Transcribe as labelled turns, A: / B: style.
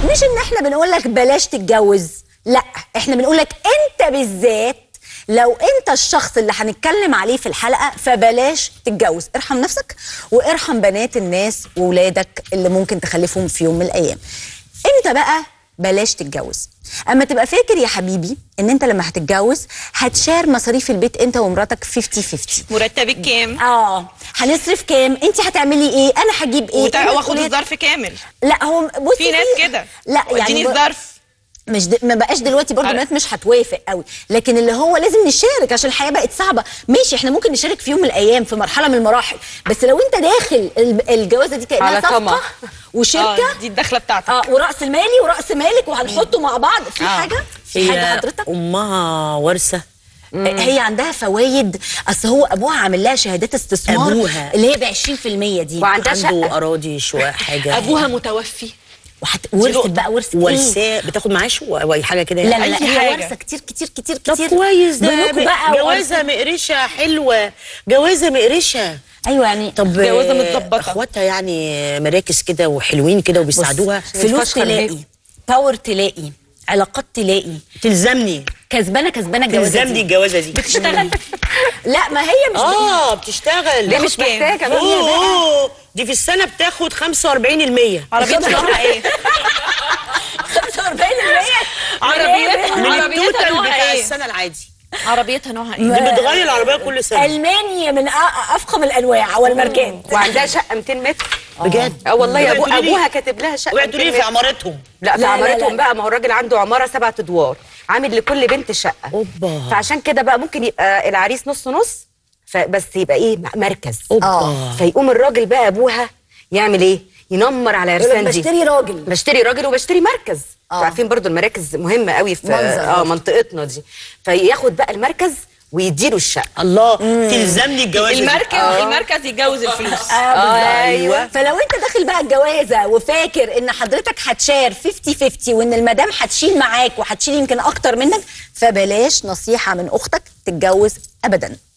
A: مش ان احنا بنقول لك بلاش تتجوز لا احنا بنقول لك انت بالذات لو انت الشخص اللي هنتكلم عليه في الحلقه فبلاش تتجوز ارحم نفسك وارحم بنات الناس وولادك اللي ممكن تخلفهم في يوم من الايام امتى بقى بلاش تتجوز اما تبقى فاكر يا حبيبي ان انت لما هتتجوز هتشار مصاريف البيت انت ومراتك 50 50
B: مرتبك كام
A: اه هنصرف كام انت هتعملي ايه انا هجيب ايه
B: وتع-
A: إيه
B: واخد
A: مسؤوليات؟
B: الظرف كامل
A: لا هو بصي
B: في ناس كده
A: لا
B: اديني
A: يعني ب-
B: الظرف
A: مش د... ما بقاش دلوقتي برضه
B: أنا-
A: البنات مش هتوافق قوي لكن اللي هو لازم نشارك عشان الحياه بقت صعبه ماشي احنا ممكن نشارك في يوم من الايام في مرحله من المراحل بس لو انت داخل الب- الجوازه دي كانها
C: على طمع.
A: صفقه وشركه
B: اه دي الدخله بتاعتك
A: اه ورأس مالي ورأس مالك وهنحطه مع بعض في
B: آه.
A: حاجه في حاجه
D: هي
A: حضرتك
D: امها ورثه
A: هي عندها فوايد اصل هو ابوها عامل لها شهادات استثمار
D: أبوها.
A: اللي هي ب 20% دي
C: وعندها شقة.
D: عنده اراضي شويه حاجه
B: ابوها متوفي
A: وحت... ورثت بقى ورثت ايه
D: ورثاه بتاخد معاش و- و- حاجه كده
A: لا لا
D: يعني.
A: لا
B: أي
A: هي
B: حاجة.
A: ورثه كتير كتير كتير
D: طب
A: كتير
D: كويس ده
A: بنوكوا بقى
D: جوازه
A: ورثة.
D: مقرشه حلوه جوازه مقرشه
A: ايوه يعني
D: طب
B: جوازة
D: آه،
B: متظبطة.
D: اخواتها يعني مراكز كده وحلوين كده وبيساعدوها
A: فلوس
C: تفشخر
A: تلاقي
C: بيهم.
A: باور تلاقي علاقات تلاقي
D: تلزمني
A: كسبانه كسبانه الجوازه
D: تلزمني
A: دي
D: الجوازه دي
B: بتشتغل
A: لا ما هي مش
D: اه بتشتغل
C: دي مش
B: كام؟
C: محتاجه بقى
D: اوه أوه، دي في السنه بتاخد 45%
B: عربيتها نوعها ايه
A: 45
B: عربيتها
D: من
B: عربيتها
D: التوتال
B: نوعها
D: بتاع
B: ايه
D: السنه العادي
B: عربيتها نوعها ايه
D: دي بتغير العربيه كل سنه
A: المانيا من أ- افخم الانواع والماركات
C: وعندها شقه 200 متر
D: بجد
C: اه والله يا ابو
D: اوعي تقولي لي-
C: ابوها كاتب لها شقه
D: اوعي
C: 200
D: تقولي لي في
C: متر.
D: عمارتهم
C: لا في
A: لا، لا،
C: عمارتهم
A: لا.
C: بقى ما هو الراجل عنده عماره سبعة ادوار عامل لكل بنت شقه
D: اوبا
C: فعشان كده بقى ممكن يبقى العريس نص نص فبس يبقى ايه م- مركز
D: اوبا
C: فيقوم الراجل بقى ابوها يعمل ايه ينمر على
A: يقول لك
C: عرسان دي
A: بشتري راجل
C: بشتري راجل وبشتري مركز
A: آه.
C: انتوا عارفين برضو المراكز مهمه قوي في
A: منظر
C: اه
A: برضو.
C: منطقتنا دي فياخد بقى المركز ويديله الشقه
D: الله تلزمني الجوازه دي.
B: المركز المركز يتجوز الفلوس
A: آه بالظبط.
C: أيوة.
A: فلو انت داخل بقى الجوازه وفاكر ان حضرتك هتشار 50 50 وان المدام هتشيل معاك وهتشيل يمكن اكتر منك فبلاش نصيحه من اختك تتجوز ابدا